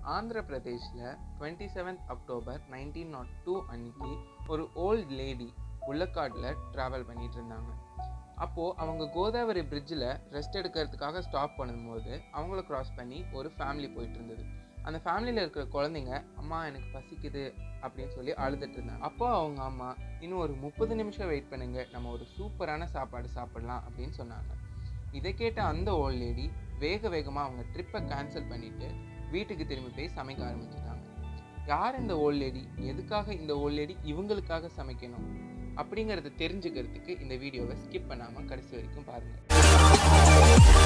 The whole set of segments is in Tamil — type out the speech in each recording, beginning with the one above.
ஆந்திர பிரதேஷில் twenty seventh October nineteen nought two அன்னைக்கு ஒரு ஓல்ட் லேடி புல்லக்காட்டில் ட்ராவல் பண்ணிட்டு இருந்தாங்க அப்போது அவங்க கோதாவரி பிரிட்ஜில் ரெஸ்ட் எடுக்கிறதுக்காக ஸ்டாப் பண்ணும்போது அவங்கள கிராஸ் பண்ணி ஒரு ஃபேமிலி போயிட்டு இருந்தது அந்த ஃபேமிலியில் இருக்கிற குழந்தைங்க அம்மா எனக்கு பசிக்குது அப்படின்னு சொல்லி அழுதுட்டு இருந்தாங்க அப்போ அவங்க அம்மா இன்னும் ஒரு முப்பது நிமிஷம் வெயிட் பண்ணுங்க நம்ம ஒரு சூப்பரான சாப்பாடு சாப்பிடலாம் அப்படின்னு சொன்னாங்க இதை கேட்ட அந்த ஓல்ட் லேடி வேக வேகமாக அவங்க ட்ரிப்பை கேன்சல் பண்ணிட்டு வீட்டுக்கு திரும்பி போய் சமைக்க ஆரம்பிச்சிட்டாங்க யார் இந்த ஓல்ட் லேடி எதுக்காக இந்த ஓல்ட் லேடி இவங்களுக்காக சமைக்கணும் அப்படிங்கிறத தெரிஞ்சுக்கிறதுக்கு இந்த வீடியோவை ஸ்கிப் பண்ணாமல் கடைசி வரைக்கும் பாருங்கள்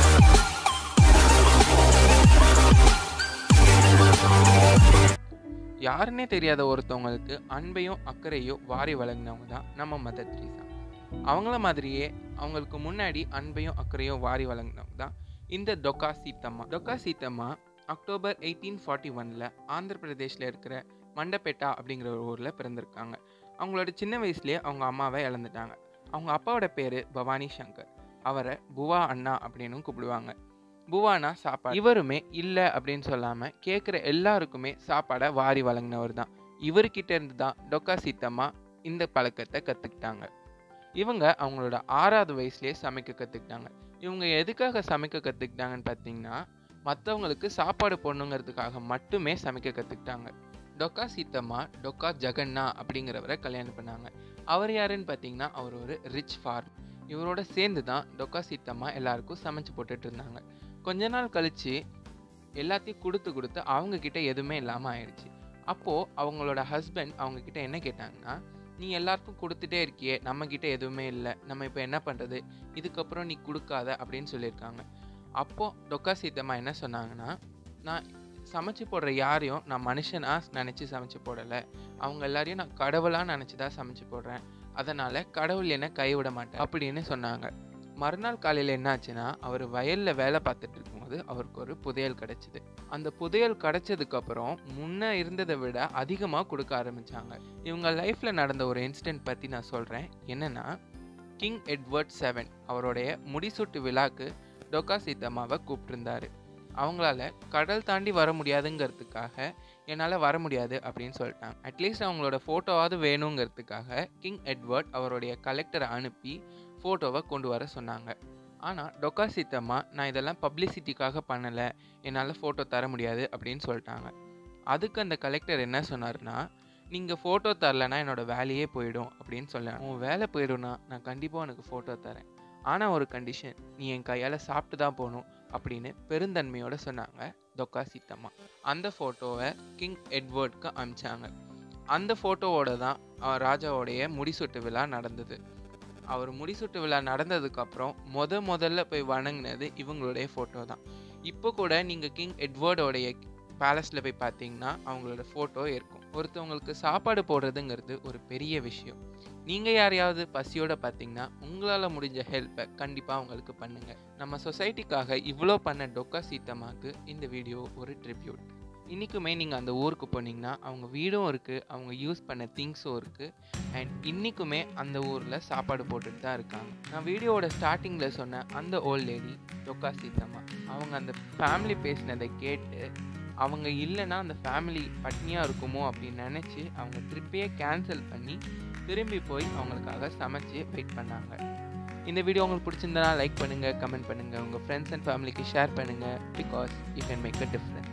யாருன்னே தெரியாத ஒருத்தவங்களுக்கு அன்பையும் அக்கறையும் வாரி வழங்கினவங்க தான் நம்ம மதர் தெரீசா அவங்கள மாதிரியே அவங்களுக்கு முன்னாடி அன்பையும் அக்கறையும் வாரி வழங்கினவங்க தான் இந்த Dokka Seethamma Dokka Seethamma October eighteen forty ஒனில் ஆந்திர பிரதேஷில் இருக்கிற மண்டபேட்டா அப்படிங்கிற ஒரு ஊரில் பிறந்திருக்காங்க அவங்களோட சின்ன வயசுலேயே அவங்க அம்மாவை இழந்துட்டாங்க அவங்க அப்பாவோட பேர் பவானி சங்கர் அவரை புவா அண்ணா அப்படின்னு கூப்பிடுவாங்க புவானா சாப்பாடு இவருமே இல்லை அப்படின்னு சொல்லாமல் கேட்குற எல்லாருக்குமே சாப்பாடை வாரி வழங்கினவர் தான் இவர்கிட்ட இருந்து தான் டொக்கா சீத்தம்மா இந்த பழக்கத்தை கற்றுக்கிட்டாங்க இவங்க அவங்களோட ஆறாவது வயசுலேயே சமைக்க கற்றுக்கிட்டாங்க இவங்க எதுக்காக சமைக்க கற்றுக்கிட்டாங்கன்னு பார்த்தீங்கன்னா மற்றவங்களுக்கு சாப்பாடு போடணுங்கிறதுக்காக மட்டுமே சமைக்க கற்றுக்கிட்டாங்க டொக்கா சீத்தம்மா டொக்கா ஜெகன்னா அப்படிங்கிறவரை கல்யாணம் பண்ணாங்க அவர் யாருன்னு பார்த்தீங்கன்னா அவர் ஒரு ரிச் ஃபார்ம் இவரோட சேர்ந்து தான் டொக்கா சீத்தம்மா எல்லாருக்கும் சமைச்சு போட்டுட்டு இருந்தாங்க கொஞ்ச நாள் கழிச்சு எல்லாத்தையும் கொடுத்து கொடுத்து அவங்க கிட்ட எதுவுமே இல்லாமல் ஆயிடுச்சு அப்போது அவங்களோட ஹஸ்பண்ட் அவங்க கிட்ட என்ன கேட்டாங்கன்னா நீ எல்லாருக்கும் கொடுத்துட்டே இருக்கியே நம்ம கிட்ட எதுவுமே இல்லை நம்ம இப்போ என்ன பண்ணுறது இதுக்கப்புறம் நீ கொடுக்காத அப்படின்னு சொல்லியிருக்காங்க அப்போது டொக்கா சீத்தம்மா என்ன சொன்னாங்கன்னா நான் சமைச்சு போடுற யாரையும் நான் மனுஷனாக நினச்சி சமைச்சு போடலை அவங்க எல்லாரையும் நான் கடவுளாக நினச்சி தான் சமைச்சு போடுறேன் அதனால் கடவுள் என்னை கைவிட மாட்டேன் அப்படின்னு சொன்னாங்க மறுநாள் காலையில் என்னாச்சுன்னா அவர் வயலில் வேலை பார்த்துட்டு இருக்கும்போது அவருக்கு ஒரு புதையல் கிடச்சிது அந்த புதையல் கிடச்சதுக்கப்புறம் முன்னே இருந்ததை விட அதிகமாக கொடுக்க ஆரம்பித்தாங்க இவங்க லைஃப்பில் நடந்த ஒரு இன்சிடென்ட் பற்றி நான் சொல்கிறேன் என்னென்னா கிங் எட்வர்ட் செவன் அவருடைய முடிசூட்டு விழாக்கு டொக்கா சீத்தம்மாவை கூப்பிட்டுருந்தாரு அவங்களால கடல் தாண்டி வர முடியாதுங்கிறதுக்காக என்னால் வர முடியாது அப்படின்னு சொல்லிட்டாங்க அட்லீஸ்ட் அவங்களோட ஃபோட்டோவாவது வேணுங்கிறதுக்காக கிங் எட்வர்ட் அவருடைய கலெக்டரை அனுப்பி ஃபோட்டோவை கொண்டு வர சொன்னாங்க ஆனால் டொக்கா சீத்தம்மா நான் இதெல்லாம் பப்ளிசிட்டிக்காக பண்ணலை என்னால் ஃபோட்டோ தர முடியாது அப்படின்னு சொல்லிட்டாங்க அதுக்கு அந்த கலெக்டர் என்ன சொன்னார்னா நீங்கள் ஃபோட்டோ தரலைன்னா என்னோடய வேலையே போயிடும் அப்படின்னு சொன்னேன் உன் வேலை போயிடும்னா நான் கண்டிப்பாக உனக்கு ஃபோட்டோ தரேன் ஆனால் ஒரு கண்டிஷன் நீ என் கையால் சாப்பிட்டு தான் போகணும் அப்படின்னு பெருந்தன்மையோடு சொன்னாங்க தொக்கா சீத்தம்மா அந்த ஃபோட்டோவை கிங் எட்வர்ட்க்கு அமிச்சாங்க அந்த ஃபோட்டோவோட தான் ராஜாவோடைய முடிசூட்டு விழா நடந்தது அவர் முடிசூட்டு விழா நடந்ததுக்கப்புறம் முத முதல்ல போய் வணங்கினது இவங்களுடைய ஃபோட்டோ தான் இப்போ கூட நீங்கள் கிங் எட்வர்டோடைய பேலஸில் போய் பார்த்தீங்கன்னா அவங்களோட ஃபோட்டோ இருக்கும் ஒருத்தவங்களுக்கு சாப்பாடு போடுறதுங்கிறது ஒரு பெரிய விஷயம் நீங்கள் யாரையாவது பசியோட பார்த்தீங்கன்னா உங்களால் முடிஞ்ச ஹெல்ப்பை கண்டிப்பாக அவங்களுக்கு பண்ணுங்கள் நம்ம சொசைட்டிக்காக இவ்வளோ பண்ண டொக்கா சீத்தம்மாக்கு இந்த வீடியோ ஒரு ட்ரிபியூட் இன்றைக்குமே நீங்கள் அந்த ஊருக்கு போனீங்கன்னா அவங்க வீடும் இருக்குது அவங்க யூஸ் பண்ண திங்ஸும் இருக்குது அண்ட் இன்றைக்குமே அந்த ஊரில் சாப்பாடு போட்டுட்டு தான் இருக்காங்க நான் வீடியோவோட ஸ்டார்டிங்கில் சொன்ன அந்த ஓல்ட் லேடி டொக்கா சீத்தம்மா அவங்க அந்த ஃபேமிலி பேசினதை கேட்டு அவங்க இல்லைன்னா அந்த ஃபேமிலி பட்னியாக இருக்குமோ அப்படின்னு நினச்சி அவங்க ட்ரிப்பையே கேன்சல் பண்ணி திரும்பி போய் அவங்களுக்காக சமைச்சு வெயிட் பண்ணாங்க இந்த வீடியோ உங்களுக்கு பிடிச்சிருந்தனா லைக் பண்ணுங்கள் கமெண்ட் பண்ணுங்கள் உங்கள் ஃப்ரெண்ட்ஸ் அண்ட் ஃபேமிலிக்கு ஷேர் பண்ணுங்கள் because you can make a difference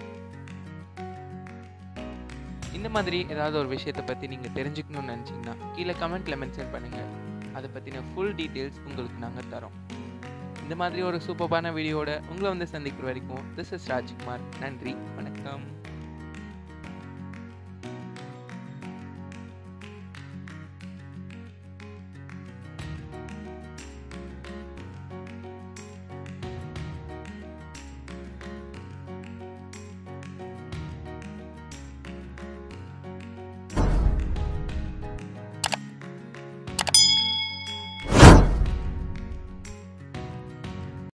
இந்த மாதிரி ஏதாவது ஒரு விஷயத்தை பற்றி நீங்கள் தெரிஞ்சுக்கணும்னு நினச்சிங்கன்னா கீழே கமெண்ட்டில் மென்ஷன் பண்ணுங்கள் அதை பற்றின ஃபுல் டீட்டெயில்ஸ் உங்களுக்கு நாங்கள் தரோம் இந்த மாதிரி ஒரு சூப்பரான வீடியோட உங்களை வந்து சந்திக்கிற வரைக்கும் திஸ் இஸ் ராஜ்குமார் நன்றி வணக்கம்